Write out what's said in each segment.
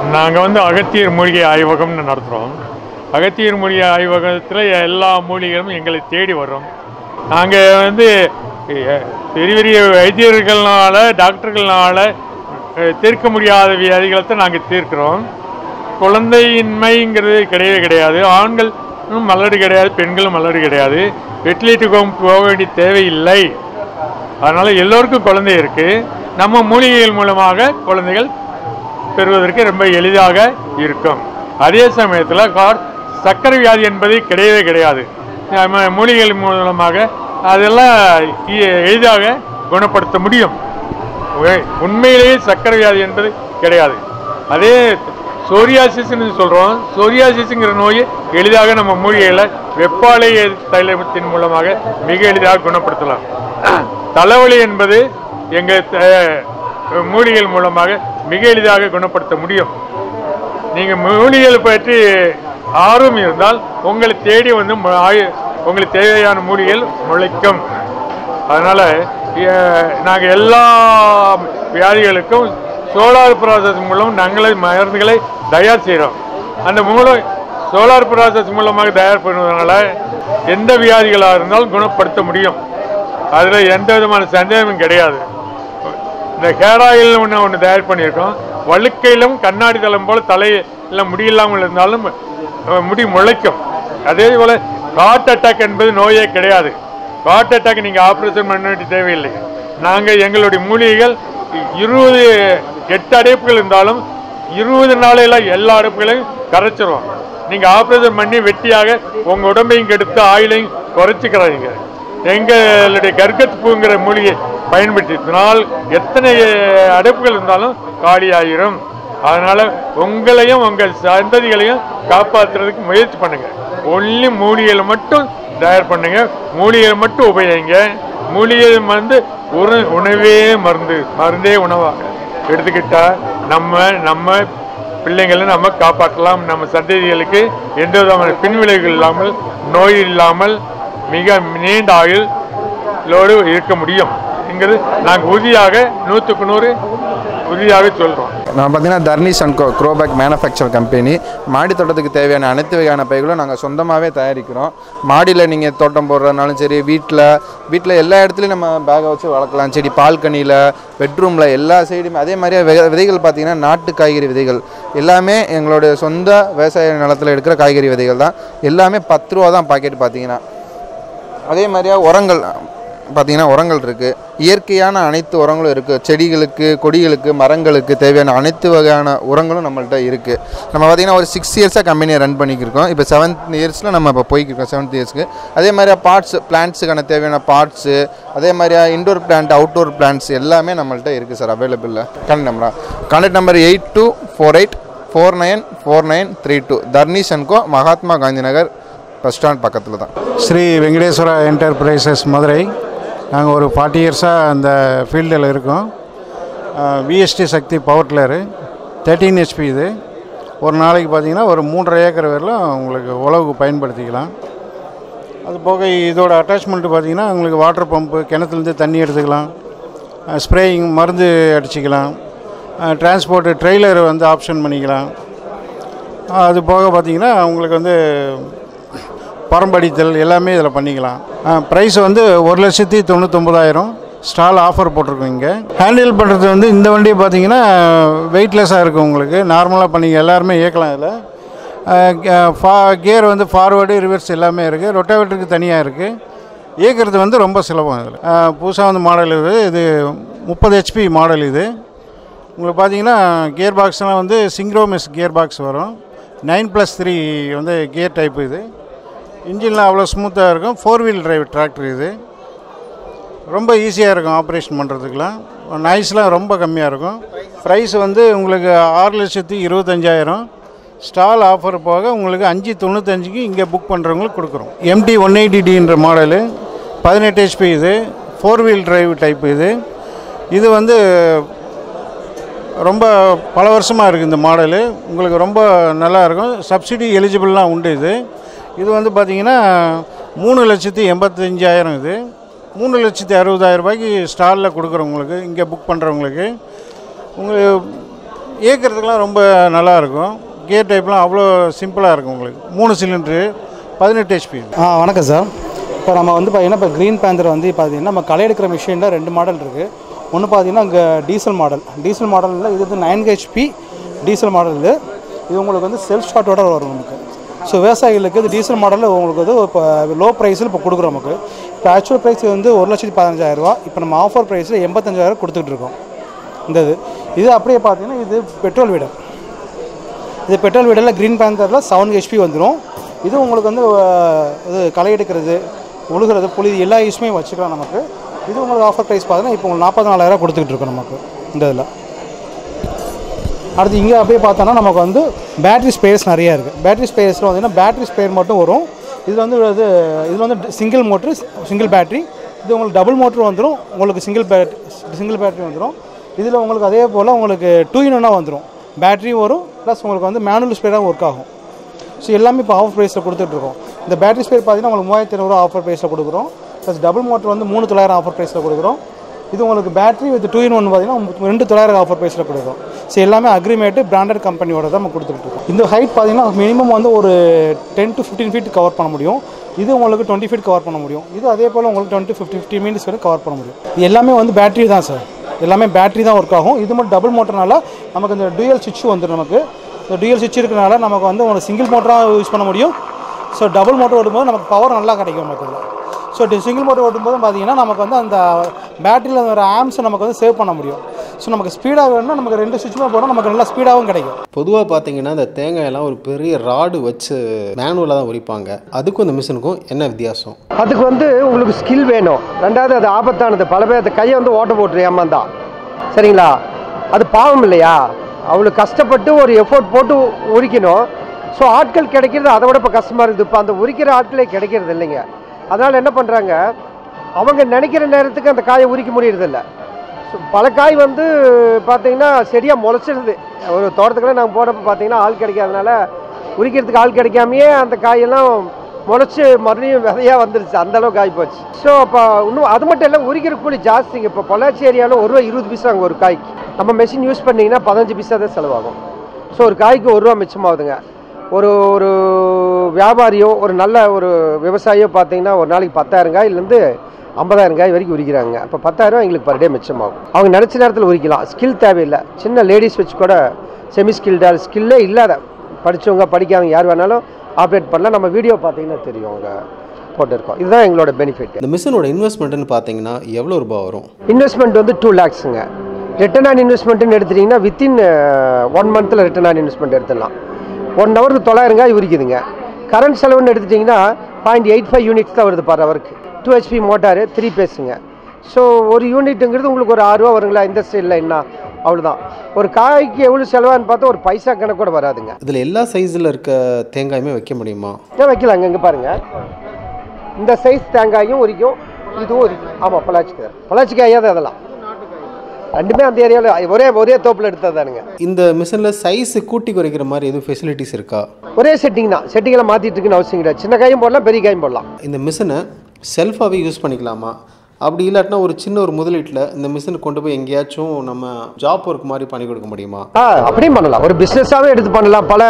நாங்கள் வந்து அகத்தியர் மூலிகை ஆய்வகம்னு நடத்துகிறோம் அகத்தியர் மூலிகை ஆய்வகத்தில் எல்லா மூலிகைகளும் எங்களை தேடி வரும் நாங்கள் வந்து எ, பெரிய பெரிய வைத்தியர்கள்னால டாக்டர்கள்னால அஹ், தீர்க்க முடியாத வியாதிகளை தான் நாங்கள் தீர்க்கிறோம் குழந்தையின்மைங்கிறது கிடையவே கிடையாது ஆண்கள் மலடு கிடையாது பெண்களும் மலடு கிடையாது வெட்டிலேட்டுக்கு போக வேண்டிய தேவையில்லை அதனால் எல்லோருக்கும் குழந்தை இருக்குது நம்ம மூலிகைகள் மூலமாக குழந்தைகள் பெறுவதற்கு ரொம்ப எளிதாக இருக்கும் அதே சமயத்தில் கார் சர்க்கரை வியாதி என்பது கிடையவே கிடையாது நம்ம மூலிகைகள் மூலமாக அதெல்லாம் எ- எளிதாக குணப்படுத்த முடியும் உ- உண்மையிலேயே சர்க்கரை வியாதி என்பது கிடையாது அதே சோரியாசிஸ்ன்னு சொல்கிறோம் சோரியாசிஸ்ங்கிற நோயை எளிதாக நம்ம மூலிகைகளை வெப்பாலை தைலத்தின் மூலமாக மிக எளிதாக குணப்படுத்தலாம் தலைவலி என்பது எங்கள் மூலிகைகள் மூலமாக மிக எளிதாக குணப்படுத்த முடியும் நீங்கள் மூலிகைகள் பற்றி ஆர்வம் இருந்தால் உங்களை தேடி வந்து மு- ஆயு- உங்களுக்கு தேவையான மூலிகைகள் முளைக்கும் அதனால் நாங்கள் எல்லா வியாதிகளுக்கும் சோலார் ப்ராசஸ் மூலம் நாங்களே மருந்துகளை தயார் செய்கிறோம் அந்த மூலம் சோலார் ப்ராசஸ் மூலமாக தயார் பண்ணுவதனால எந்த வியாதிகளாக இருந்தாலும் குணப்படுத்த முடியும் அதில் எந்த விதமான சந்தேகமும் கிடையாது இந்த ஹேர் ஆயில் ஒன்று ஒன்று தயார் பண்ணியிருக்கோம் வழுக்கையிலும் கண்ணாடி தளம் போல் தலையில் முடி இல்லாமல் இருந்தாலும் அஹ், முடி முளைக்கும் அதே போல் ஹார்ட் அட்டாக் என்பது நோயே கிடையாது ஹார்ட் அட்டாக் நீங்கள் ஆப்ரேஷன் பண்ண வேண்டிய தேவையில்லை நாங்கள் எங்களுடைய மூலிகைகள் இருபது எட்டு அடைப்புகள் இருந்தாலும் இருபது நாளையில் எல்லா அடைப்புகளையும் கரைச்சிருவோம் நீங்கள் ஆப்ரேஷன் பண்ணி வெட்டியாக உங்கள் உடம்பையும் கெடுத்து ஆயிலையும் குறைச்சிக்கிறாங்க எங்களுடைய கர்கத் பூங்கிற மூலிகை பயன்படுத்தினால் எத்தனை அடைப்புகள் இருந்தாலும் காலியாயிரும் அதனால உங்களையும் உங்கள் சந்ததிகளையும் காப்பாற்றுறதுக்கு முயற்சி பண்ணுங்க ஒன்லி மூலிகைகளை மட்டும் தயார் பண்ணுங்க மூலிகைகளை மட்டும் உபயோகிங்க மூலிகை வந்து ஒரு உணவே மருந்து மருந்தே உணவாக எடுத்துக்கிட்டா நம்ம நம்ம பிள்ளைங்களை நம்ம காப்பாற்றலாம் நம்ம சந்ததிகளுக்கு எந்த விதமான பின்விளைவுகள் இல்லாமல் நோய் இல்லாமல் மிக நீண்ட ஆயுளோடு இருக்க முடியும் என்கிறது நாங்கள் உறுதியாக நூற்றுக்கு நூறு உறுதியாக சொல்கிறோம் நான் பார்த்தீங்கன்னா Tharnish and co grow bag manufacture company மாடி தோட்டத்துக்கு தேவையான அனைத்து வகையான பைகளும் நாங்கள் சொந்தமாகவே தயாரிக்கிறோம் மாடியில் நீங்கள் தோட்டம் போடுறதுனாலும் சரி வீட்டில் வீட்டில் எல்லா இடத்துலையும் நம்ம பேகை வச்சு வளர்க்கலாம் செடி பால்கனியில் பெட்ரூமில் எல்லா சைடுமே அதே மாதிரியே விதை விதைகள் பார்த்தீங்கன்னா நாட்டு காய்கறி விதைகள் எல்லாமே எங்களுடைய சொந்த விவசாய நிலத்தில் எடுக்கிற காய்கறி விதைகள் தான் எல்லாமே பத்து ரூபா தான் பாக்கெட் பார்த்தீங்கன்னா அதே மாதிரியா உரங்கள் பார்த்தீங்கன்னா உரங்கள் இருக்குது இயற்கையான அனைத்து உரங்களும் இருக்குது செடிகளுக்கு கொடிகளுக்கு மரங்களுக்கு தேவையான அனைத்து வகையான உரங்களும் நம்மள்ட்ட இருக்குது நம்ம பார்த்திங்கன்னா ஒரு சிக்ஸ் இயர்ஸாக கம்பெனியை ரன் பண்ணிக்கிருக்கோம் இப்போ செவன்த் இயர்ஸில் நம்ம இப்போ போய்க்கிருக்கோம் செவன்த் இயர்ஸ்க்கு அதே மாதிரியா பார்ட்ஸ் பிளான்ட்ஸுக்கான தேவையான பார்ட்ஸு அதே மாதிரியா இன்டோர் பிளான்ட் அவுட்டோர் பிளான்ட்ஸ் எல்லாமே நம்மள்ட்ட இருக்குது சார் அவைலபிளில் கான்டாக்ட் நம்பரா contact number eight two four eight four nine four nine three two Tharnish and co Mahatma Gandhi Nagar bus stand பக்கத்தில் தான் ஸ்ரீ வெங்கடேஸ்வரா என்டர்பிரைசஸ் மதுரை நாங்கள் ஒரு ஃபார்ட்டி இயர்ஸாக அந்த ஃபீல்டில் இருக்கோம் VST Shakti power tiller thirteen HP இது ஒரு நாளைக்கு பார்த்தீங்கன்னா ஒரு மூன்றரை ஏக்கர் வரலாம் உங்களுக்கு உழவுக்கு பயன்படுத்திக்கலாம் அது போக இதோட அட்டாச்மெண்ட்டு பார்த்தீங்கன்னா உங்களுக்கு வாட்டர் பம்பு கிணத்துலேருந்து தண்ணி எடுத்துக்கலாம் ஸ்ப்ரேயிங் மருந்து அடிச்சுக்கலாம் டிரான்ஸ்போர்ட்டு ட்ரெய்லர் வந்து ஆப்ஷன் பண்ணிக்கலாம் அது போக பார்த்தீங்கன்னா உங்களுக்கு வந்து பரம்படித்தல் எல்லாமே இதில் பண்ணிக்கலாம் ப்ரைஸ் வந்து ஒரு லட்சத்தி தொண்ணூத்தொம்பதாயிரம் ஸ்டால் ஆஃபர் போட்டிருக்கோம் இங்கே ஹேண்டில் பண்ணுறது வந்து இந்த வண்டியை பார்த்தீங்கன்னா வெயிட்லெஸ்ஸாக இருக்கும் உங்களுக்கு நார்மலாக பண்ணி எல்லாருமே இயக்கலாம் இதில் ஃபா கியர் வந்து ஃபார்வேர்டு ரிவர்ஸ் எல்லாமே இருக்குது ரொட்டாவேட்டருக்கு தனியாக இருக்குது இயக்கிறது வந்து ரொம்ப சுலபம் இதில் புதுசாக வந்து மாடல் இது இது முப்பது ஹெச்பி மாடல் இது உங்களுக்கு பார்த்தீங்கன்னா கியர் பாக்ஸ்லாம் வந்து சிங்க்ரோமிஸ் கியர் பாக்ஸ் வரும் நைன் ப்ளஸ் த்ரீ வந்து கியர் டைப் இது இன்ஜின்லாம் அவ்வளோ ஸ்மூத்தாக இருக்கும் ஃபோர் வீல் டிரைவ் டிராக்டர் இது ரொம்ப ஈஸியாக இருக்கும் ஆப்ரேஷன் பண்ணுறதுக்குலாம் நாய்ஸ்லாம் ரொம்ப கம்மியாக இருக்கும் ப்ரைஸ் வந்து உங்களுக்கு ஆறு லட்சத்தி இருபத்தஞ்சாயிரம் ஸ்டால் ஆஃபர் போக உங்களுக்கு அஞ்சு தொண்ணூத்தஞ்சுக்கு இங்கே புக் பண்ணுறவங்களுக்கு கொடுக்குறோம் எம்டி ஒன் எயிட்டி டின்ற மாடலு பதினெட்டு ஹெச்பி இது ஃபோர் வீல் டிரைவ் டைப் இது இது வந்து ரொம்ப பல வருஷமாக இருக்குது இந்த மாடலு உங்களுக்கு ரொம்ப நல்லா இருக்கும் சப்சிடி எலிஜிபிள்லாம் உண்டு இது இது வந்து பார்த்திங்கன்னா மூணு லட்சத்தி எண்பத்தஞ்சாயிரம் இது மூணு லட்சத்தி அறுபதாயிரம் ரூபாய்க்கு ஸ்டாலில் கொடுக்குறவங்களுக்கு இங்கே புக் பண்ணுறவங்களுக்கு உங்களுக்கு இயக்கிறதுக்கெலாம் ரொம்ப நல்லா இருக்கும் கியர் டைப்லாம் அவ்வளோ சிம்பிளாக இருக்கும் உங்களுக்கு மூணு சிலிண்ட்ரு பதினெட்டு ஹெச்பி ஆ வணக்கம் சார் இப்போ நம்ம வந்து பார்த்தீங்கன்னா இப்போ க்ரீன் பேந்தர் வந்து பார்த்தீங்கன்னா நம்ம களை எடுக்கிற மிஷினில் ரெண்டு மாடல் இருக்குது ஒன்று பார்த்தீங்கன்னா இங்கே டீசல் மாடல் டீசல் மாடலில் இது வந்து நைன் ஹெச்பி டீசல் மாடல் இது இது உங்களுக்கு வந்து செல்ஃப் ஷாட்டோட வரும் நமக்கு ஸோ விவசாயிகளுக்கு இது டீசல் மாடலில் உங்களுக்கு வந்து இப்போ லோ ப்ரைஸில் இப்போ கொடுக்குறோம் நமக்கு இப்போ ஆக்சுவல் ப்ரைஸ் வந்து ஒரு லட்சத்தி பதினஞ்சாயிரரூவா இப்போ நம்ம ஆஃபர் ப்ரைஸில் எண்பத்தஞ்சாயிரம் கொடுத்துட்டு இருக்கோம் இந்த இது இது அப்படியே பார்த்தீங்கன்னா இது பெட்ரோல் வீடர் இது பெட்ரோல் வீடரில் க்ரீன் பேந்தரில் செவன் ஹெச்பி வந்துடும் இது உங்களுக்கு வந்து அஹ், இது களை எடுக்கிறது உழுகிறது புளி இது எல்லா யூஸுமே வச்சுக்கலாம் நமக்கு இது உங்களுக்கு ஆஃபர் ப்ரைஸ் பார்த்தீங்கன்னா இப்போ உங்களுக்கு நாற்பத்தி நாலாயிரம் கொடுத்துக்கிட்டு இருக்கோம் நமக்கு இந்த இதில் அடுத்து இங்கே அப்படியே பார்த்தோன்னா நமக்கு வந்து பேட்டரி ஸ்பேஸ் நிறையா இருக்குது பேட்டரி ஸ்பேஸில் பார்த்தீங்கன்னா பேட்டரி ஸ்பேர் மட்டும் வரும் இதில் வந்து இது இதில் வந்து சிங்கிள் மோட்ரு சிங்கிள் பேட்டரி இது உங்களுக்கு டபுள் மோட்ரு வந்துடும் உங்களுக்கு சிங்கிள் பேட் சிங்கிள் பேட்டரி வந்துடும் இதில் உங்களுக்கு அதே போல் உங்களுக்கு டூ இன் ஒன்னாக வந்துடும் பேட்டரியும் வரும் ப்ளஸ் உங்களுக்கு வந்து மேனுவல் ஸ்பேடாக ஒர்க் ஆகும் ஸோ எல்லாமே இப்போ ஆஃபர் ப்ரைஸில் கொடுத்துட்ருக்கோம் இந்த பேட்டரி ஸ்பேர் பார்த்தீங்கன்னா உங்களுக்கு மூவாயிரத்தி ஐநூறுரூவா ஆஃபர் ப்ரைஸில் கொடுக்குறோம் ப்ளஸ் டபுள் மோட்டர் வந்து மூணு தொள்ளாயிரம் ஆஃபர் ப்ரைஸில் கொடுக்குறோம் இது உங்களுக்கு battery with two in one பார்த்தீங்கன்னா ரெண்டு தொள்ளாயிரம் ஆஃபர் ப்ரைஸில் கொடுக்குறோம் ஸோ எல்லாமே அக்ரிமேட்டு பிராண்டட் கம்பெனியோட தான் நம்ம கொடுத்துட்ருக்கோம் இந்த ஹைட் பார்த்தீங்கன்னா மினிமம் வந்து ஒரு ten to fifteen feet cover பண்ண முடியும் இது உங்களுக்கு டுவெண்ட்டி ஃபீட் கவர் பண்ண முடியும் இது அதே போல் உங்களுக்கு டுவெண்ட்டி ஃபிஃப்டி ஃபிஃப்டி மினிட்ஸ் வரை கவர் பண்ண முடியும் இது எல்லாமே வந்து பேட்டரி தான் சார் எல்லாமே பேட்டரி தான் ஒர்க் ஆகும் இது மட்டும் டபுள் மோட்டர்னால நமக்கு இந்த டூயல் சுவிட்ச் வந்துடும் நமக்கு இந்த டூயல் சுவிட்ச் இருக்கிறனால நமக்கு வந்து ஒரு சிங்கிள் மோட்டராக யூஸ் பண்ண முடியும் ஸோ டபுள் மோட்டர் ஓடும்போது நமக்கு பவர் நல்லா கிடைக்கும் நமக்கு இதில் ஸோ சிங்கிள் மோட்டர் ஓட்டும்போது பார்த்தீங்கன்னா நமக்கு வந்து அந்த பேட்டரியில் வர ஆம்ஸை நமக்கு வந்து சேவ் பண்ண முடியும் ஸோ நமக்கு ஸ்பீடாக வேணும்னா நமக்கு ரெண்டு சுவிட்சுமே போனால் நமக்கு நல்லா ஸ்பீடாகவும் கிடைக்கும் பொதுவாக பார்த்தீங்கன்னா இந்த தேங்காயெல்லாம் ஒரு பெரிய ராடு வச்சு மேனுவலாக தான் உரிப்பாங்க அதுக்கும் இந்த மிஷினுக்கும் என்ன வித்தியாசம் அதுக்கு வந்து உங்களுக்கு ஸ்கில் வேணும் ரெண்டாவது அது ஆபத்தானது பல பேர் அந்த கையை வந்து ஓட்ட போட்டுரு ஏமாந்தா சரிங்களா அது பாவம் இல்லையா அவ்வளோ கஷ்டப்பட்டு ஒரு எஃபோர்ட் போட்டு உரிக்கணும் ஸோ ஆட்கள் கிடைக்கிறது அதை விட இப்போ கஷ்டமாக இருக்குது இப்போ அந்த உரிக்கிற ஆட்களே கிடைக்கிறது இல்லைங்க அதனால் என்ன பண்ணுறாங்க அவங்க நினைக்கிற நேரத்துக்கு அந்த காயை உரிக்க முடியறதில்ல ஸோ பல காய் வந்து பார்த்தீங்கன்னா செடியாக முளைச்சிருது ஒரு தோட்டத்துக்குள்ள நாங்கள் போனப்போ பார்த்தீங்கன்னா ஆள் கிடைக்காதனால உரிக்கிறதுக்கு ஆள் கிடைக்காமையே அந்த காயெல்லாம் முளைச்சி மறுபடியும் விதையாக வந்துருச்சு அந்த அளவுக்கு ஆகி போச்சு ஸோ அப்போ இன்னும் அது மட்டும் இல்லை உரிக்கிற கூலி ஜாஸ்திங்க இப்போ பொள்ளாச்சி ஏரியாவில் ஒரு ரூபா இருபது பைசா அங்கே ஒரு காய்க்கு நம்ம மெஷின் யூஸ் பண்ணிங்கன்னா பதினஞ்சு பைசா தான் செலவாகும் ஸோ ஒரு காய்க்கு ஒரு ரூபா மிச்சமாகுதுங்க ஒரு ஒரு வியாபாரியோ ஒரு நல்ல ஒரு விவசாயியோ பார்த்தீங்கன்னா ஒரு நாளைக்கு பத்தாயிரம் காயிலேருந்து ஐம்பதாயிரம் காய் வரைக்கும் உரிக்கிறாங்க அப்போ பத்தாயிரம் எங்களுக்கு பர் டே மிச்சமாகும் அவங்க நினச்ச நேரத்தில் உரிக்கலாம் ஸ்கில் தேவையில்லை சின்ன லேடிஸ் வச்சு கூட செமி ஸ்கில்டால் ஸ்கில்லே இல்லாத படித்தவங்க படிக்காதவங்க யார் வேணாலும் ஆப்ரேட் பண்ணலாம் நம்ம வீடியோ பார்த்தீங்கன்னா தெரியும் அவங்க போட்டிருக்கோம் இதுதான் எங்களோட பெனிஃபிட் இந்த மிஷினோட இன்வெஸ்ட்மெண்ட்னு பார்த்தீங்கன்னா எவ்வளோ ரூபாய் வரும் இன்வெஸ்ட்மெண்ட் வந்து டூ லேக்ஸுங்க ரிட்டர்ன் ஆன் இன்வெஸ்ட்மெண்ட்னு எடுத்துட்டிங்கன்னா வித்தின் ஒன் மந்தில் ரிட்டர்ன் ஆன் இன்வெஸ்ட்மெண்ட் எடுத்துடலாம் ஒன் ஹவருக்கு தொள்ளாயிரம் காய் உரிக்குதுங்க கரண்ட் செலவுன்னு எடுத்துட்டிங்கன்னா பாயிண்ட் எயிட் ஃபைவ் யூனிட்ஸ் தான் வருது பர் ஹவருக்கு டூ ஹெச்பி மோட்டாரு த்ரீ பேஸுங்க ஸோ ஒரு யூனிட்டுங்கிறது உங்களுக்கு ஒரு ஆறு ரூபா வருங்களா இந்த ஸ்டைலில் என்ன அவ்வளோதான் ஒரு காய்க்கு எவ்வளோ செலவான்னு பார்த்தா ஒரு பைசா கணக்கு கூட வராதுங்க இதில் எல்லா சைஸில் இருக்க தேங்காயுமே வைக்க முடியுமா ஏன் வைக்கலாங்க இங்கே பாருங்கள் இந்த சைஸ் தேங்காயும் உரிக்கும் இதுவும் உரிக்கும் ஆமாம் பொள்ளாச்சிக்காய் பொள்ளாச்சிக்காயா தான் அதெல்லாம் ரெண்டுமே அந்த ஏரியாவில் ஒரே ஒரே தோப்பில் எடுத்ததானுங்க இந்த மிஷினில் சைஸு கூட்டி குறைக்கிற மாதிரி எதுவும் ஃபெசிலிட்டிஸ் இருக்கா ஒரே செட்டிங் தான் செட்டிங்கில் மாற்றிட்டு இருக்குன்னு அவசியம் கிடையாது சின்ன காயும் போடலாம் பெரிய காயும் போடலாம் இந்த மிஷினை செல்ஃபாகவே யூஸ் பண்ணிக்கலாமா அப்படி இல்லாட்டினா ஒரு சின்ன ஒரு முதலீட்டில் இந்த மிஷினை கொண்டு போய் எங்கேயாச்சும் நம்ம ஜாப் ஒர்க் மாதிரி பண்ணி கொடுக்க முடியுமா ஆ அப்படியும் பண்ணலாம் ஒரு பிஸ்னஸாகவே எடுத்து பண்ணலாம் பல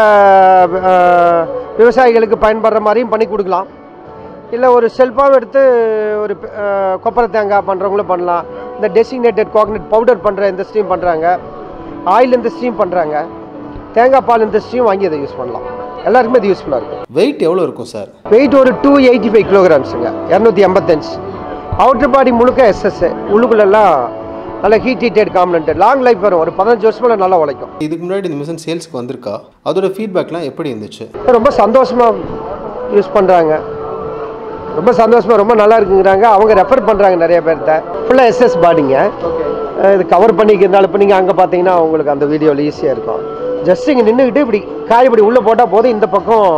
அஹ், விவசாயிகளுக்கு பயன்படுற மாதிரியும் பண்ணி கொடுக்கலாம் இல்லை ஒரு செல்ஃபாகவும் எடுத்து ஒரு அஹ், கொப்பரை தேங்காய் பண்ணுறவங்களும் பண்ணலாம் இந்த டெசிக்னேட்டட் கோகனட் பவுடர் பண்ணுற இந்த ஸ்ட்ரீம் பண்ணுறாங்க ஆயில் இந்த ஸ்ட்ரீம் பண்ணுறாங்க தேங்காய் பால் இந்த ஸ்ட்ரீம் வாங்கி அதை யூஸ் பண்ணலாம் எல்லாருக்குமே இது யூஸ்ஃபுல்லாக இருக்கும் வெயிட் எவ்வளோ இருக்கும் சார் வெயிட் ஒரு டூ எயிட்டி ஃபைவ் கிலோகிராம்ஸுங்க இரநூத்தி எண்பத்தஞ்சு அவுட்டர் பாடி முழுக்க எஸ்எஸ் உள்ளுக்குள்ளெல்லாம் நல்ல heat heated component long life வரும் ஒரு பதினஞ்சு வருஷம் மேலே நல்லா உழைக்கும் இதுக்கு முன்னாடி இந்த மிஷின் சேல்ஸ்க்கு வந்திருக்கா அதோட ஃபீட்பேக்லாம் எப்படி இருந்துச்சு ரொம்ப சந்தோஷமாக யூஸ் பண்ணுறாங்க ரொம்ப சந்தோஷமாக ரொம்ப நல்லா இருக்குங்கிறாங்க அவங்க ரெஃபர் பண்ணுறாங்க நிறைய பேர்த்த ஃபுல்லாக எஸ்எஸ் பாடிங்க அஹ் இது கவர் பண்ணிக்கிறதுனால இப்போ நீங்கள் அங்கே பார்த்தீங்கன்னா உங்களுக்கு அந்த வீடியோவில் ஈஸியாக இருக்கும் ஜஸ்ட் இங்கே நின்றுக்கிட்டு இப்படி காய் இப்படி உள்ளே போட்டால் போதும் இந்த பக்கம்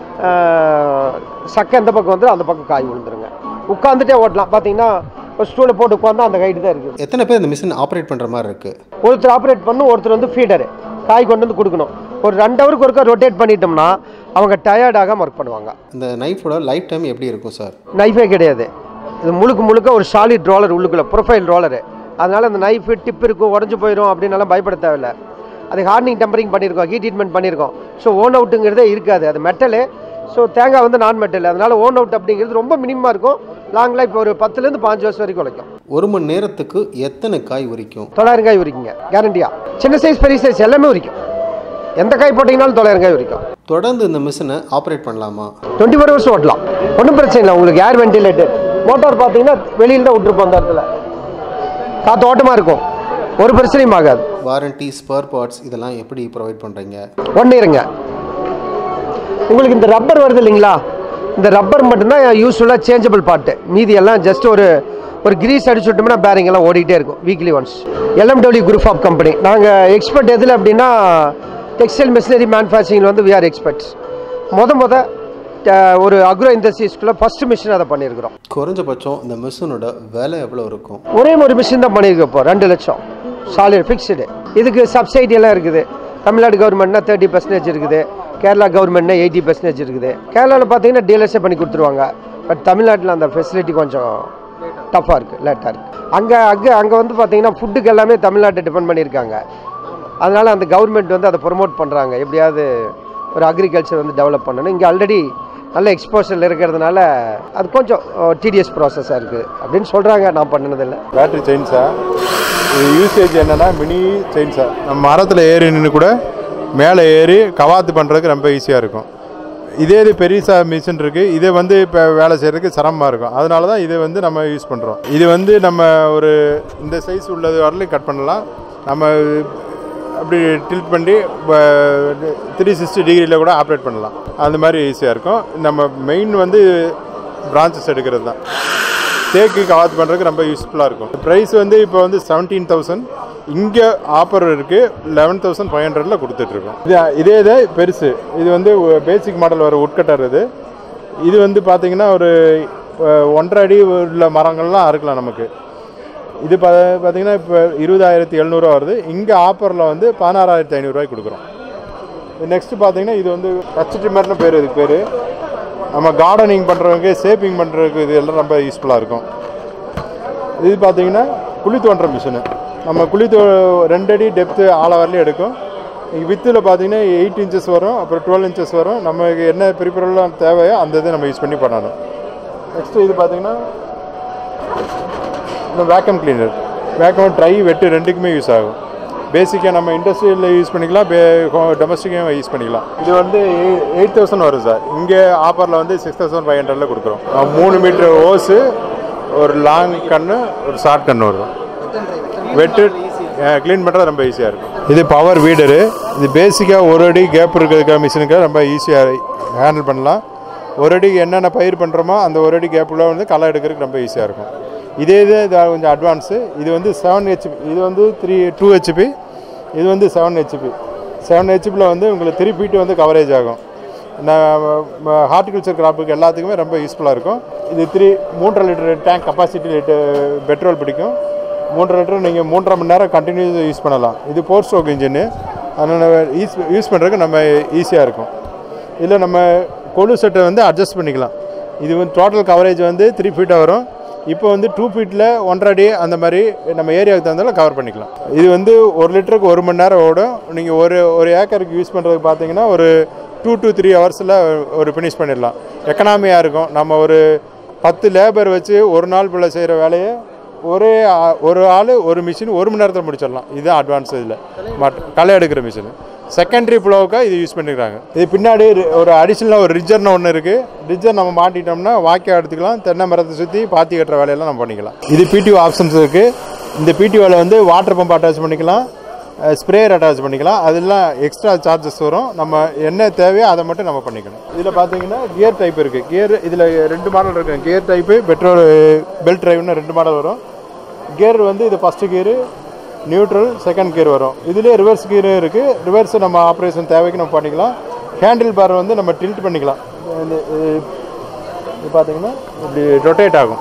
அஹ், சக்கை இந்த பக்கம் வந்து அந்த பக்கம் காய் விழுந்துருங்க உட்காந்துட்டே ஓட்டலாம் பார்த்தீங்கன்னா ஒரு ஸ்டூலை போட்டு உட்காந்தா அந்த கைட்டு தான் இருக்குது எத்தனை பேர் இந்த மிஷின் ஆப்ரேட் பண்ணுற மாதிரி இருக்குது ஒருத்தர் ஆப்ரேட் பண்ணும் ஒருத்தர் வந்து ஃபீடரு காய் கொண்டு வந்து கொடுக்கணும் ஒரு ரெண்டு ஹவருக்கு ஒருக்கா ரொட்டேட் பண்ணிட்டோம்னா அவங்க டயர்டாகாம ஒர்க் பண்ணுவாங்க இந்த நைஃபோட லைஃப் டைம் எப்படி இருக்கும் சார் நைஃபே கிடையாது இது முழுக்க முழுக்க ஒரு சாலிட் ரோலர் உள்ளுக்குள்ள ப்ரொஃபைல் ரோலரு அதனால அந்த நைஃபு டிப் இருக்கும் உடஞ்சி போயிடும் அப்படின்னாலாம் பயப்பட தேவையில்ல அது ஹார்னிங் டெம்பரிங் பண்ணியிருக்கோம் ஹீட் ட்ரீட்மெண்ட் பண்ணியிருக்கோம் ஸோ ஓன் அவுட்டுங்கிறதே இருக்காது அது மெட்டலு ஸோ தேங்காய் வந்து நான் மெட்டல் அதனால ஓன் அவுட் அப்படிங்கிறது ரொம்ப மினிமமாக இருக்கும் லாங் லைஃப் ஒரு பத்துலேருந்து பாஞ்சு வருஷம் வரைக்கும் உழைக்கும் ஒரு மணி நேரத்துக்கு எத்தனை காய் உரிக்கும் தொள்ளாயிரம் காய் உரிக்குங்க கேரண்டியா சின்ன சைஸ் பெரிய சைஸ் எல்லாமே உரிக்கும் எந்த காய் போட்டிங்கனாலும் தொள்ளாயிரம் காய் உரிக்கும் தொடர்ந்து இந்த மிஷினை ஆப்ரேட் பண்ணலாமா டுவெண்ட்டி ஃபோர் ஹவர்ஸ் ஓட்டலாம் ஒன்றும் பிரச்சனை இல்லை உங்களுக்கு ஏர் வென்டிலேட்டர் மோட்டார் பார்த்தீங்கன்னா வெளியில் தான் விட்டுருப்போம் அந்த இடத்துல காற்று ஓட்டமாக இருக்கும் ஒரு பிரச்சனையும் ஆகாது வாரண்டி ஸ்பேர் பார்ட்ஸ் இதெல்லாம் எப்படி ப்ரொவைட் பண்ணுறீங்க ஒன்று இருங்க உங்களுக்கு இந்த ரப்பர் வருது இல்லைங்களா இந்த ரப்பர் மட்டும்தான் யூஸ்ஃபுல்லாக சேஞ்சபிள் பார்ட்டு மீதி எல்லாம் ஜஸ்ட் ஒரு ஒரு கிரீஸ் அடிச்சு விட்டோம்னா பேரிங் எல்லாம் ஓடிட்டே இருக்கும் weekly once LMW group of company நாங்கள் எக்ஸ்பர்ட் எதில் அப்படின்னா டெக்ஸ்டைல் மிஷினரி மேனுஃபேக்சரிங்கில் வந்து வி ஆர் எக்ஸ்பர்ட்ஸ் முத முத அஹ், ஒரு அக்ரோ இண்டஸ்ட்ரீஸ்க்குள்ளே ஃபஸ்ட்டு மிஷின் அதை பண்ணியிருக்கிறோம் குறைஞ்சபட்சம் இந்த மிஷினோட விலை எவ்வளோ இருக்கும் ஒரே ஒரு மிஷின் தான் பண்ணியிருக்கோம் இப்போ ரெண்டு லட்சம் சாலிட் ஃபிக்ஸ்டு இதுக்கு சப்சிடி எல்லாம் இருக்குது தமிழ்நாடு கவர்மெண்ட்னா தேர்ட்டி பர்சன்டேஜ் இருக்குது கேரளா கவர்மெண்ட்னா எயிட்டி பர்சன்டேஜ் இருக்குது கேரளாவில் பார்த்தீங்கன்னா டீலர்ஸே பண்ணி கொடுத்துருவாங்க பட் தமிழ்நாட்டில் அந்த ஃபெசிலிட்டி கொஞ்சம் டஃப்பாக இருக்குது லேட்டாக இருக்குது அங்கே அங்கே அங்கே வந்து பார்த்தீங்கன்னா ஃபுட்டுக்கு எல்லாமே தமிழ்நாட்டை டிபெண்ட் பண்ணியிருக்காங்க அதனால் அந்த கவர்மெண்ட் வந்து அதை ப்ரொமோட் பண்ணுறாங்க எப்படியாவது ஒரு அக்ரிகல்ச்சர் வந்து டெவலப் பண்ணணும் இங்கே ஆல்ரெடி நல்ல எக்ஸ்போஷரில் இருக்கிறதுனால அது கொஞ்சம் டிடிஎஸ் ப்ராசஸாக இருக்குது அப்படின்னு சொல்கிறாங்க நான் பண்ணினதில்லை பேட்டரி செயின்ஸா இது யூசேஜ் என்னென்னா மினி செயின்ஸா நம்ம மரத்தில் ஏறி நின்று கூட மேலே ஏறி கவாத்து பண்ணுறதுக்கு ரொம்ப ஈஸியாக இருக்கும் இதே இது பெரிய மிஷின் இருக்குது இதை வந்து இப்போ வேலை செய்கிறதுக்கு சிரமமாக இருக்கும் அதனால தான் இதை வந்து நம்ம யூஸ் பண்ணுறோம் இது வந்து நம்ம ஒரு இந்த சைஸ் உள்ளது வரலையும் கட் பண்ணலாம் நம்ம அப்படி டில்ட் பண்ணி த்ரீ சிக்ஸ்டி டிகிரியில் கூட ஆப்ரேட் பண்ணலாம் அந்த மாதிரி ஈஸியாக இருக்கும் நம்ம மெயின் வந்து பிரான்ச்சஸ் எடுக்கிறது தான் தேக்கு கவாத்து பண்ணுறதுக்கு ரொம்ப யூஸ்ஃபுல்லாக இருக்கும் ப்ரைஸ் வந்து இப்போ வந்து செவன்டீன் தௌசண்ட் இங்கே ஆஃபர் இருக்குது லெவன் தௌசண்ட் ஃபைவ் ஹண்ட்ரடில் கொடுத்துட்ருக்கோம் இது இதே இதே பெருசு இது வந்து பேசிக் மாடல் வர உட்கட்டர் இது இது வந்து பார்த்தீங்கன்னா ஒரு அஹ், ஒன்றரை அடி உள்ள மரங்கள்லாம் அறுக்கலாம் நமக்கு இது பா பார்த்தீங்கன்னா இப்போ இருபதாயிரத்தி எழுநூறுவா வருது இங்கே ஆஃபரில் வந்து பதினாறாயிரத்தி ஐநூறுரூவாய்க்கு கொடுக்குறோம் நெக்ஸ்ட்டு பார்த்தீங்கன்னா இது வந்து டச் ட்ரிம்மர்னு பேர் இதுக்கு பேர் நம்ம கார்டனிங் பண்ணுறவங்க சேப்பிங் பண்ணுறதுக்கு இது எல்லாம் ரொம்ப யூஸ்ஃபுல்லாக இருக்கும் இது பார்த்தீங்கன்னா குழி தோன்ற மிஷினு நம்ம குழி தோ ரெண்டு அடி டெப்த்து ஆழ வரலையும் எடுக்கும் வித்தில் பார்த்தீங்கன்னா எயிட் இன்ச்சஸ் வரும் அப்புறம் டுவெல் இன்ச்சஸ் வரும் நமக்கு என்ன பிரிப்பரெல்லாம் தேவையோ அந்த இதை நம்ம யூஸ் பண்ணி பண்ணணும் நெக்ஸ்ட்டு இது பார்த்தீங்கன்னா இந்த வேக்கம் கிளீனர் வேக்கம் ட்ரை வெட்டு ரெண்டுக்குமே யூஸ் ஆகும் பேசிக்காக நம்ம இண்டஸ்ட்ரியில் யூஸ் பண்ணிக்கலாம் டொமஸ்டிக்கையும் யூஸ் பண்ணிக்கலாம் இது வந்து எயிட் தௌசண்ட் வரும் சார் இங்கே ஆஃபரில் வந்து சிக்ஸ் தௌசண்ட் ஃபைவ் ஹண்ட்ரடில் கொடுக்குறோம் அஹ் மூணு மீட்ரு ஓஸு ஒரு லாங் கன்று ஒரு ஷார்ட் கன்று வரும் வெட்டு க்ளீன் பண்ணுறது ரொம்ப ஈஸியாக இருக்கும் இது பவர் வீடரு இது பேசிக்காக ஒரு அடி கேப் இருக்கிறதுக்காக மிஷினுக்கு ரொம்ப ஈஸியாக ஹேண்டில் பண்ணலாம் ஒரு அடிக்கு என்னென்ன பயிர் பண்ணுறோமோ அந்த ஒரு அடி கேப்பில் வந்து களை எடுக்கிறதுக்கு ரொம்ப ஈஸியாக இருக்கும் இதே இது இது கொஞ்சம் அட்வான்ஸு இது வந்து செவன் ஹெச்பி இது வந்து த்ரீ டூ ஹெச்பி இது வந்து செவன் ஹெச்பி செவன் ஹெச்பியில் வந்து உங்களுக்கு த்ரீ ஃபீட் வந்து கவரேஜ் ஆகும் ஹார்டிகல்ச்சர் கிராப்புக்கு எல்லாத்துக்குமே ரொம்ப யூஸ்ஃபுல்லாக இருக்கும் இது த்ரீ மூன்றரை litre tank capacity litre petrol பிடிக்கும் மூன்றரை லிட்டர் நீங்கள் மூன்றரை மணி நேரம் கண்டினியூஸ் யூஸ் பண்ணலாம் இது ஃபோர் ஸ்ட்ரோக் இன்ஜின்னு அதனால் யூஸ் யூஸ் பண்ணுறதுக்கு நம்ம ஈஸியாக இருக்கும் இதில் நம்ம கொழு செட்டை வந்து அட்ஜஸ்ட் பண்ணிக்கலாம் இது வந்து டோட்டல் கவரேஜ் வந்து த்ரீ ஃபீட்டாக வரும் இப்போ வந்து டூ ஃபீட்டில் ஒன்றரை அடி அந்த மாதிரி நம்ம ஏரியாவுக்கு தகுந்தாலும் கவர் பண்ணிக்கலாம் இது வந்து ஒரு லிட்டருக்கு ஒரு மணி நேரம் ஓடும் நீங்கள் ஒரு ஒரு ஏக்கருக்கு யூஸ் பண்ணுறதுக்கு பார்த்தீங்கன்னா ஒரு டூ to த்ரீ ஹவர்ஸில் ஒரு ஃபினிஷ் பண்ணிடலாம் எக்கனாமியாக இருக்கும் நம்ம ஒரு பத்து லேபர் வச்சு ஒரு நாள் போல் செய்கிற வேலையை ஒரே ஆ- ஒரு ஆள் ஒரு மிஷின் ஒரு மணி நேரத்தில் முடிச்சிடலாம் இதுதான் அட்வான்ஸ் இதில் மட் களை எடுக்கிற மிஷின் செகண்டரி ப்ளோவுக்காக இது யூஸ் பண்ணிக்கிறாங்க இது பின்னாடி ரி- ஒரு அடிஷ்னலாக ஒரு ரிஜர்னு ஒன்று இருக்குது ரிஜர் நம்ம மாட்டிட்டோம்னா வாக்கியம் எடுத்துக்கலாம் தென்னை மரத்தை சுற்றி பாத்தி கட்டுற வேலையெல்லாம் நம்ம பண்ணிக்கலாம் இது பிடிஓ ஆப்ஷன்ஸ் இருக்குது இந்த பிடிஓவில் வந்து வாட்டர் பம்ப் அட்டாச் பண்ணிக்கலாம் ஸ்ப்ரேயர் அட்டாச் பண்ணிக்கலாம் அதெல்லாம் எக்ஸ்ட்ரா சார்ஜஸ் வரும் நம்ம என்ன தேவையோ அதை மட்டும் நம்ம பண்ணிக்கணும் இதில் பார்த்தீங்கன்னா கியர் டைப் இருக்குது கியர் இதில் ரெண்டு மாடல் இருக்குது கியர் டைப்பு பெட்ரோல் பெல்ட் டிரைவ்னு ரெண்டு மாடல் வரும் கியர் வந்து இது first gear neutral second gear வரும் இதுலேயே ரிவர்ஸ் கியர் இருக்குது ரிவர்ஸ் நம்ம ஆப்ரேஷன் தேவைக்கு நம்ம பண்ணிக்கலாம் ஹேண்டில் பார் வந்து நம்ம டில்ட் பண்ணிக்கலாம் இந்த இது- இது பார்த்தீங்கன்னா இப்படி ரொட்டேட் ஆகும்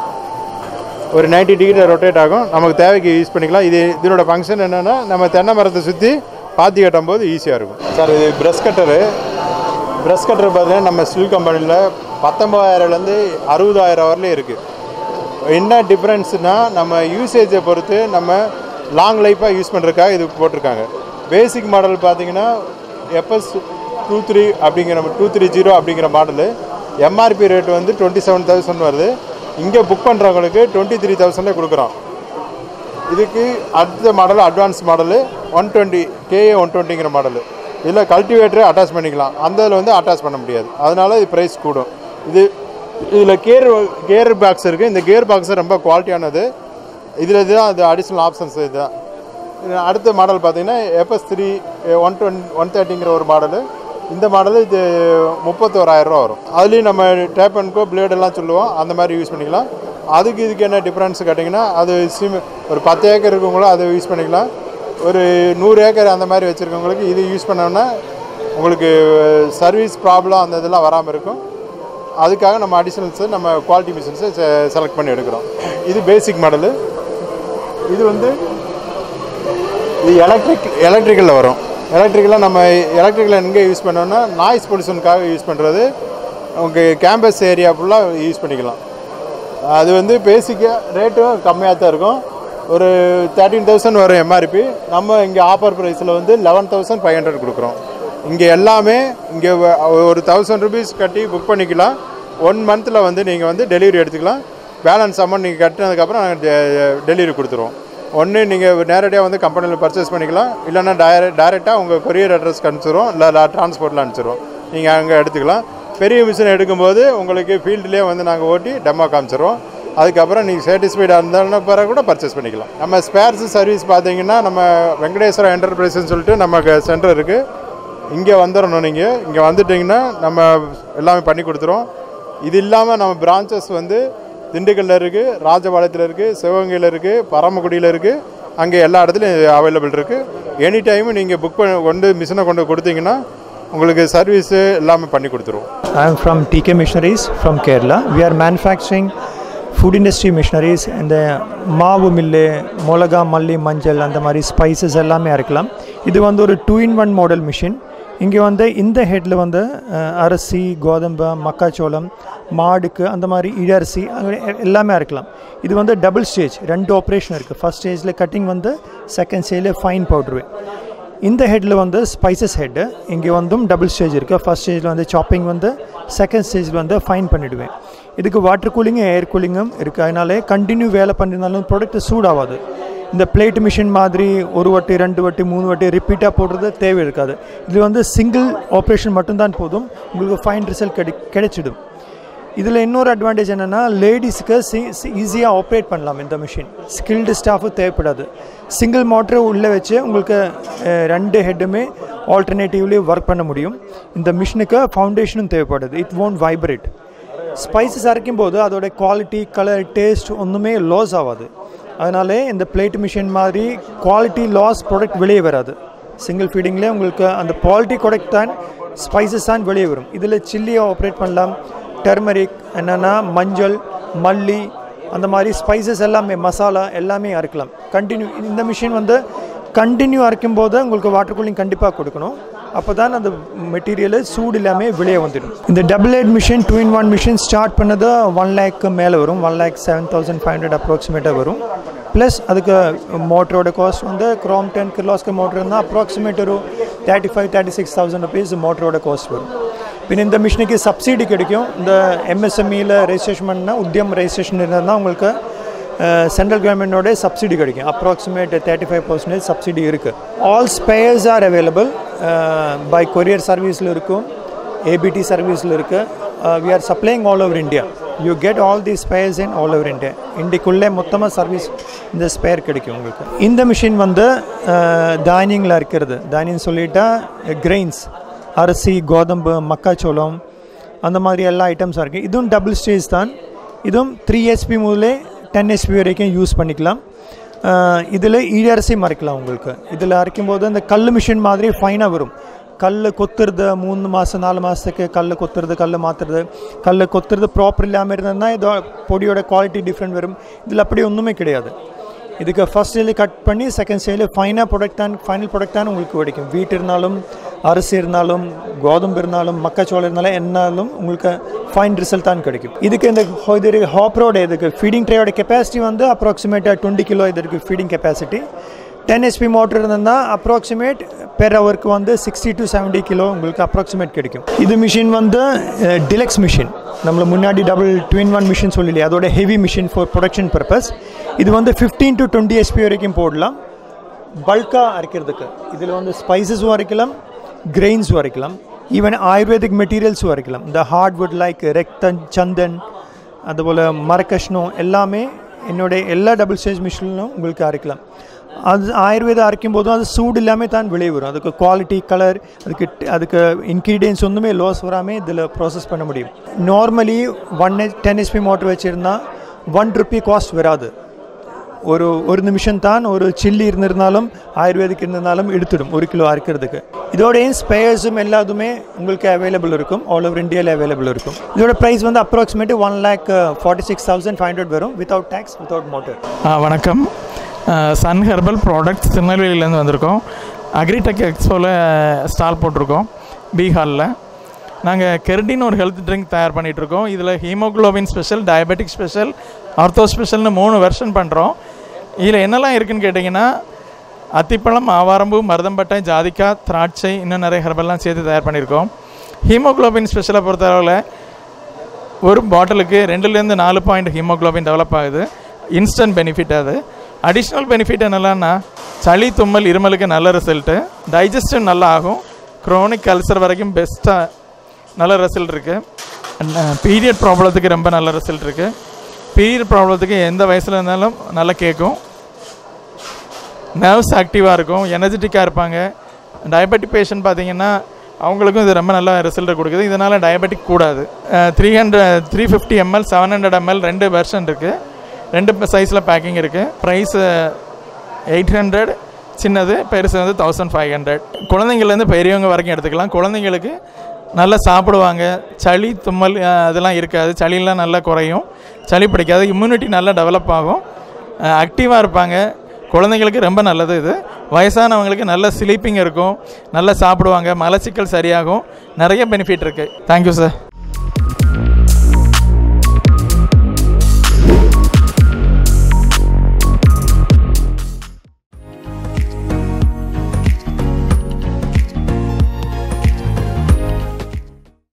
ஒரு 90 டிகிரி ரொட்டேட் ஆகும் நமக்கு தேவைக்கு யூஸ் பண்ணிக்கலாம் இது இதனோட ஃபங்க்ஷன் என்னென்னா நம்ம தென்னை மரத்தை சுற்றி பாத்தி கட்டும் போது ஈஸியாக இருக்கும் சார் இது ப்ரஷ் கட்டரு ப்ரஷ் கட்டர் பார்த்தீங்கன்னா நம்ம ஸ்டில் கம்பெனியில் பத்தொம்பதாயிரம்லேருந்து அறுபதாயிரம் வரலையும் இருக்குது என்ன டிஃப்ரென்ஸ்னால் நம்ம யூசேஜை பொறுத்து நம்ம லாங் லைஃபாக யூஸ் பண்ணுறதுக்காக இது போட்டிருக்காங்க பேசிக் மாடல் பார்த்தீங்கன்னா எஃப்எஸ் டூ த்ரீ அப்படிங்கிற டூ த்ரீ ஜீரோ அப்படிங்கிற மாடலு எம்ஆர்பி ரேட் வந்து டுவெண்ட்டி செவன் தௌசண்ட் வருது இங்கே புக் பண்ணுறவங்களுக்கு டுவெண்ட்டி த்ரீ தௌசண்டே கொடுக்குறோம் இதுக்கு அடுத்த model advance model one twenty KA one டுவெண்ட்டிங்கிற மாடலு இதில் கல்டிவேட்டரை அட்டாச் பண்ணிக்கலாம் அந்த இதில் வந்து அட்டாச் பண்ண முடியாது அதனால இது ப்ரைஸ் கூடும் இது இதில் கேர் கேர் பாக்ஸ் இருக்குது இந்த கேர் பாக்ஸ் ரொம்ப குவாலிட்டியானது இதில் இதுதான் அது அடிஷ்னல் ஆப்ஷன்ஸ் இதுதான் இது அடுத்த மாடல் பார்த்தீங்கன்னா FS three one twenty one தேர்ட்டிங்கிற ஒரு மாடலு இந்த மாடலு இது முப்பத்தோராயிரரூவா வரும் அதுலேயும் நம்ம டேப் அண்ட் கோ பிளேடெல்லாம் சொல்லுவோம் அந்த மாதிரி யூஸ் பண்ணிக்கலாம் அதுக்கு இதுக்கு என்ன டிஃப்ரென்ஸ் கேட்டிங்கன்னா அது சிம் ஒரு பத்து ஏக்கர் இருக்கவங்களும் அதை யூஸ் பண்ணிக்கலாம் ஒரு நூறு ஏக்கர் அந்த மாதிரி வச்சுருக்கவங்களுக்கு இது யூஸ் பண்ணோன்னா உங்களுக்கு சர்வீஸ் ப்ராப்ளம் அந்த இதெல்லாம் வராமல் இருக்கும் அதுக்காக நம்ம அடிஷனல்ஸை நம்ம குவாலிட்டி மிஷின்ஸை செலக்ட் பண்ணி எடுக்கிறோம் இது பேசிக் மாடலு இது வந்து இது எலக்ட்ரிக் எலக்ட்ரிக்கலில் வரும் எலக்ட்ரிக்கலாக நம்ம எலக்ட்ரிக்கல் எங்கே யூஸ் பண்ணோன்னா நாய்ஸ் பொல்யூஷனுக்காக யூஸ் பண்ணுறது உங்கள் கேம்பஸ் ஏரியா ஃபுல்லாக யூஸ் பண்ணிக்கலாம் அது வந்து பேசிக்காக ரேட்டும் கம்மியாக தான் இருக்கும் ஒரு தேர்ட்டீன் தௌசண்ட் வரும் எம்ஆர்பி நம்ம இங்கே ஆஃபர் ப்ரைஸில் வந்து லெவன் தௌசண்ட் ஃபைவ் ஹண்ட்ரட் கொடுக்குறோம் இங்கே எல்லாமே இங்கே ஒரு தௌசண்ட் ருபீஸ் கட்டி புக் பண்ணிக்கலாம் ஒன் மந்தில் வந்து நீங்கள் வந்து டெலிவரி எடுத்துக்கலாம் பேலன்ஸ் அமௌண்ட் நீங்கள் கட்டினதுக்கப்புறம் நாங்கள் டெலிவரி கொடுத்துருவோம் ஒன்று நீங்கள் நேரடியாக வந்து கம்பெனியில் பர்ச்சேஸ் பண்ணிக்கலாம் இல்லைன்னா டைர டைரெக்டாக உங்கள் கொரியர் அட்ரஸ்க்கு அனுப்பிச்சிடுவோம் இல்லை டிரான்ஸ்போர்ட்டில் அனுப்பிச்சிடுவோம் நீங்கள் அங்கே எடுத்துக்கலாம் பெரிய மிஷின் எடுக்கும்போது உங்களுக்கு ஃபீல்டுலேயே வந்து நாங்கள் ஓட்டி டெமோ காமிச்சிடுவோம் அதுக்கப்புறம் நீங்கள் சாட்டிஸ்ஃபைடாக இருந்தாலும் பிறகு கூட பர்ச்சேஸ் பண்ணிக்கலாம் நம்ம ஸ்பேர்ஸ் சர்வீஸ் பார்த்தீங்கன்னா நம்ம வெங்கடேஸ்வரா என்டர்பிரைஸ்னு சொல்லிட்டு நமக்கு சென்டர் இருக்குது இங்கே வந்துடணும் நீங்கள் இங்கே வந்துட்டிங்கன்னா நம்ம எல்லாமே பண்ணி கொடுத்துருவோம் இது இல்லாமல் நம்ம பிரான்ச்சஸ் வந்து திண்டுக்கல்லில் இருக்குது ராஜபாளையத்தில் இருக்குது சிவகங்கையில் இருக்குது பரமக்குடியில் இருக்குது அங்கே எல்லா இடத்துலையும் அவைலபிள் இருக்குது எனி டைம் நீங்கள் புக் பண்ணி கொண்டு மிஷினை கொண்டு கொடுத்தீங்கன்னா உங்களுக்கு சர்வீஸு எல்லாமே பண்ணி கொடுத்துருவோம் I am from TK Missionaries from Kerala. We are manufacturing food industry missionaries இந்த மாவு மில்லு மிளகா மல்லி மஞ்சள் அந்த மாதிரி ஸ்பைசஸ் எல்லாமே அரைக்கலாம் இது வந்து ஒரு two in one model machine இங்கே வந்து இந்த ஹெட்டில் வந்து அஹ், அரிசி கோதம்பு மக்காச்சோளம் மாடுக்கு அந்த மாதிரி இழரிசி அது எல்லாமே அரைக்கலாம் இது வந்து டபுள் ஸ்டேஜ் ரெண்டு ஆப்ரேஷன் இருக்குது ஃபஸ்ட் ஸ்டேஜில் கட்டிங் வந்து செகண்ட் ஸ்டேஜில் ஃபைன் பவுட்ரு இந்த ஹெட்டில் வந்து ஸ்பைசஸ் ஹெட்டு இங்கே வந்தும் டபுள் ஸ்டேஜ் இருக்குது ஃபர்ஸ்ட் ஸ்டேஜில் வந்து சாப்பிங் வந்து செகண்ட் ஸ்டேஜில் வந்து ஃபைன் பண்ணிவிடுவேன் இதுக்கு வாட்டர் கூலிங்கும் ஏர் கூலிங்கும் இருக்குது அதனாலே கண்டினியூ வேலை பண்ணியிருந்தாலும் ப்ராடக்ட் சூடாகாது இந்த பிளேட் மிஷின் மாதிரி ஒரு வாட்டி ரெண்டு வாட்டி மூணு வாட்டி ரிப்பீட்டாக போடுறது தேவை இருக்காது இது வந்து சிங்கிள் ஆப்ரேஷன் மட்டும்தான் போதும் உங்களுக்கு ஃபைன் ரிசல்ட் கிடை கிடைச்சிடும் இதில் இன்னொரு அட்வான்டேஜ் என்னென்னா லேடிஸுக்கு சி ஈஸியாக ஆப்ரேட் பண்ணலாம் இந்த மிஷின் ஸ்கில்டு ஸ்டாஃபும் தேவைப்படாது சிங்கிள் மோட்டரை உள்ளே வச்சு உங்களுக்கு அஹ், ரெண்டு ஹெட்டுமே ஆல்டர்னேட்டிவ்லி ஒர்க் பண்ண முடியும் இந்த மிஷினுக்கு ஃபவுண்டேஷனும் தேவைப்படுது இட் won't வைப்ரேட் ஸ்பைசஸ் அரைக்கும் போது அதோட குவாலிட்டி கலர் டேஸ்ட் ஒன்றுமே லாஸ் ஆகாது அதனாலே இந்த பிளேட் மிஷின் மாதிரி குவாலிட்டி லாஸ் ப்ராடக்ட் வெளியே வராது சிங்கிள் ஃபீடிங்லேயே உங்களுக்கு அந்த குவாலிட்டி ப்ராடக்ட் தான் ஸ்பைசஸ் தான் வெளியே வரும் இதில் சில்லியை ஆப்ரேட் பண்ணலாம் டர்மரிக் என்னென்னா மஞ்சள் மல்லி அந்த மாதிரி ஸ்பைசஸ் எல்லாமே மசாலா எல்லாமே அரைக்கலாம் கண்டினியூ இந்த மிஷின் வந்து கண்டினியூ அரைக்கும் போது உங்களுக்கு வாட்டர் கூலிங் கண்டிப்பாக கொடுக்கணும் அப்போ தான் அந்த மெட்டீரியல் சூடு இல்லாமல் வெளியே வந்துடும் இந்த double eight machine two in one machine start பண்ணது ஒன் லேக்கு மேலே வரும் one lakh seven thousand five hundred அப்ராக்சிமேட்டாக வரும் ப்ளஸ் அதுக்கு மோட்டரோட காஸ்ட் வந்து க்ரோம் டென் கிலோஸ்க்கு மோட்டர் இருந்தால் அப்ராக்சிமேட் ஒரு thirty five thirty six thousand rupees மோட்டரோட காஸ்ட் வரும் பின் இந்த மிஷினுக்கு சப்சிடி கிடைக்கும் இந்த எம்எஸ்எம்இயில் ரெஜிஸ்ட்ரேஷன் பண்ணால் உத்தியம் ரெஜிஸ்ட்ரேஷன் இருந்தால் உங்களுக்கு சென்ட்ரல் கவர்மெண்டோட சப்சிடி கிடைக்கும் approximate thirty five percentage subsidy இருக்குது all spares are available by courier சர்வீஸில் இருக்கும் ஏபிடி சர்வீஸில் இருக்குது we are supplying all over India you get all the spares in all over India இண்டிக்குள்ளே மொத்தமாக சர்வீஸ் இந்த ஸ்பேர் கிடைக்கும் உங்களுக்கு இந்த மிஷின் வந்து தானியங்களில் இருக்கிறது தானியம் சொல்லிட்டா கிரெயின்ஸ் அரிசி கோதம்பு மக்காச்சோளம் அந்த மாதிரி எல்லா ஐட்டம்ஸும் இருக்குது இதுவும் டபுள் ஸ்டேஜ் தான் இதுவும் த்ரீ ஹெச்பி முதலே டென் ஹெச்பி வரைக்கும் யூஸ் பண்ணிக்கலாம் இதில் ஈழரசி மறைக்கலாம் உங்களுக்கு இதில் அரைக்கும் போது அந்த கல் மிஷின் மாதிரி ஃபைனாக வரும் கல் கொத்துறது மூணு மாதம் நாலு மாதத்துக்கு கல் கொத்துறது கல் மாற்றுறது கல் கொத்துறது ப்ராப்பர் இல்லாமல் இருந்ததுன்னா இதோ பொடியோட குவாலிட்டி டிஃப்ரெண்ட் வரும் இதில் அப்படி ஒன்றுமே கிடையாது இதுக்கு ஃபஸ்ட் ஸ்டேஜில் கட் பண்ணி செகண்ட் ஸ்டேஜில் ஃபைனாக ப்ராடக்ட் தான் ஃபைனல் ப்ராடக்ட் தான் உங்களுக்கு கிடைக்கும் வீட் இருந்தாலும் அரிசி இருந்தாலும் கோதம்பு இருந்தாலும் மக்காச்சோளம் இருந்தாலும் என்னாலும் உங்களுக்கு ஃபைன் ரிசல்ட் தான் கிடைக்கும் இதுக்கு இந்த ஹோ- இது ஹாப்ரோட இதுக்கு ஃபீடிங் ட்ரேயோட கெப்பாசிட்டி வந்து அப்ராக்சிமேட்டாக டுவெண்ட்டி கிலோ இதற்கு feeding capacity ten HP motor இருந்ததுன்னா அப்ராக்சிமேட் பெர் ஹவருக்கு வந்து சிக்ஸ்டி டு செவன்ட்டி கிலோ உங்களுக்கு அப்ராக்சிமேட் கிடைக்கும் இது மிஷின் வந்து டிலக்ஸ் மிஷின் நம்மள முன்னாடி டபுள் ட்வின் ஒன் மிஷின் சொல்லலையே அதோட heavy machine for production purpose இது வந்து ஃபிஃப்டீன் டு டுவெண்ட்டி எஸ்பி வரைக்கும் போடலாம் பல்காக அரைக்கிறதுக்கு இதில் வந்து ஸ்பைசஸும் அரைக்கலாம் கிரெயின்ஸும் அரைக்கலாம் ஈவன் ஆயுர்வேதிக் மெட்டீரியல்ஸும் அரைக்கலாம் இந்த ஹார்ட்வுட் லைக் ரெக்தன் சந்தன் அதுபோல் மரக்கஷ்ணம் எல்லாமே என்னுடைய எல்லா டபுள் ஸ்டேஜ் மிஷினும் உங்களுக்கு அரைக்கலாம் அது ஆயுர்வேதம் அரைக்கும் போதும் அது சூடு இல்லாமல் தான் விளைவு வரும் அதுக்கு குவாலிட்டி கலர் அதுக்கு அதுக்கு இன்க்ரீடியன்ஸ் ஒன்றுமே லாஸ் வராமல் இதில் ப்ராசஸ் பண்ண முடியும் normally one ten HP motor வச்சுருந்தா ஒன் ருப்பி காஸ்ட் வராது ஒரு ஒரு நிமிஷம் தான் ஒரு சில்லி இருந்திருந்தாலும் ஆயுர்வேதிக் இருந்திருந்தாலும் எடுத்துடும் ஒரு கிலோ அரைக்கிறதுக்கு இதோடைய ஸ்பேர்ஸும் எல்லாத்துமே உங்களுக்கு அவைலபிள் இருக்கும் ஆல் ஓவர் இந்தியாவில் அவைலபிள் இருக்கும் இதோட ப்ரைஸ் வந்து approximate one lakh forty six thousand five hundred வரும் வித்தவுட் டேக்ஸ் வித்தவுட் மோட்டர் ஆ, வணக்கம் சன் ஹெர்பல் ப்ராடக்ட்ஸ் திருநெல்வேலியிலேருந்து வந்திருக்கோம் அக்ரிடெக் எக்ஸ்போவில் ஸ்டால் போட்டிருக்கோம் பீகாரில் நாங்கள் கெர்டின் ஒரு ஹெல்த் ட்ரிங்க் தயார் பண்ணிகிட்ருக்கோம் இதில் haemoglobin special diabetic special ortho ஸ்பெஷல்னு மூணு வெர்ஷன் பண்ணுறோம் இதில் என்னெல்லாம் இருக்குன்னு கேட்டிங்கன்னா அத்திப்பழம் ஆவாரம்பூ மருதம்பட்டை ஜாதிக்காய் திராட்சை இன்னும் நிறைய ஹெர்பல்லாம் சேர்த்து தயார் பண்ணியிருக்கோம் ஹீமோகுளோபின் ஸ்பெஷலை பொறுத்தளவில் ஒரு பாட்டிலுக்கு ரெண்டுலேருந்து நாலு பாயிண்ட் ஹீமோகுளோபின் டெவலப் ஆகுது இன்ஸ்டன்ட் பெனிஃபிட் அது அடிஷ்னல் பெனிஃபிட் என்னெல்லாம்னா சளி தும்மல் இருமலுக்கு நல்ல ரிசல்ட்டு டைஜஸ்டிவ் நல்லா ஆகும் க்ரோனிக் கல்சர் வரைக்கும் பெஸ்ட்டாக நல்ல ரிசல்ட் இருக்குது பீரியட் ப்ராப்ளத்துக்கு ரொம்ப நல்ல ரிசல்ட் இருக்குது பீரியட் ப்ராப்ளத்துக்கு எந்த வயசில் இருந்தாலும் நல்லா கேட்கும் நர்வ்ஸ் ஆக்டிவாக இருக்கும் எனர்ஜெட்டிக்காக இருப்பாங்க டயபெட்டிக் பேஷண்ட் பார்த்தீங்கன்னா அவங்களுக்கும் இது ரொம்ப நல்ல ரிசல்ட் கொடுக்குது இதனால் டயபெட்டிக் கூடாது three hundred three fifty ML seven hundred ML ரெண்டு வெர்ஷன் இருக்குது ரெண்டு சைஸில் பேக்கிங் இருக்குது ப்ரைஸ் எயிட் ஹண்ட்ரட் சின்னது பெருசு வந்து தௌசண்ட் ஃபைவ் ஹண்ட்ரட் குழந்தைங்கள்லேருந்து பெரியவங்க வரைக்கும் எடுத்துக்கலாம் குழந்தைங்களுக்கு நல்லா சாப்பிடுவாங்க சளி தும்மல் அஹ், அதெல்லாம் இருக்காது சளியெல்லாம் நல்லா குறையும் சளி பிடிக்காது இம்யூனிட்டி நல்லா டெவலப் ஆகும் ஆக்டிவாக இருப்பாங்க குழந்தைங்களுக்கு ரொம்ப நல்லது இது வயசானவங்களுக்கு நல்ல ஸ்லீப்பிங் இருக்கும் நல்லா சாப்பிடுவாங்க மலச்சிக்கல் சரியாகும் நிறைய பெனிஃபிட் இருக்குது தேங்க்யூ சார்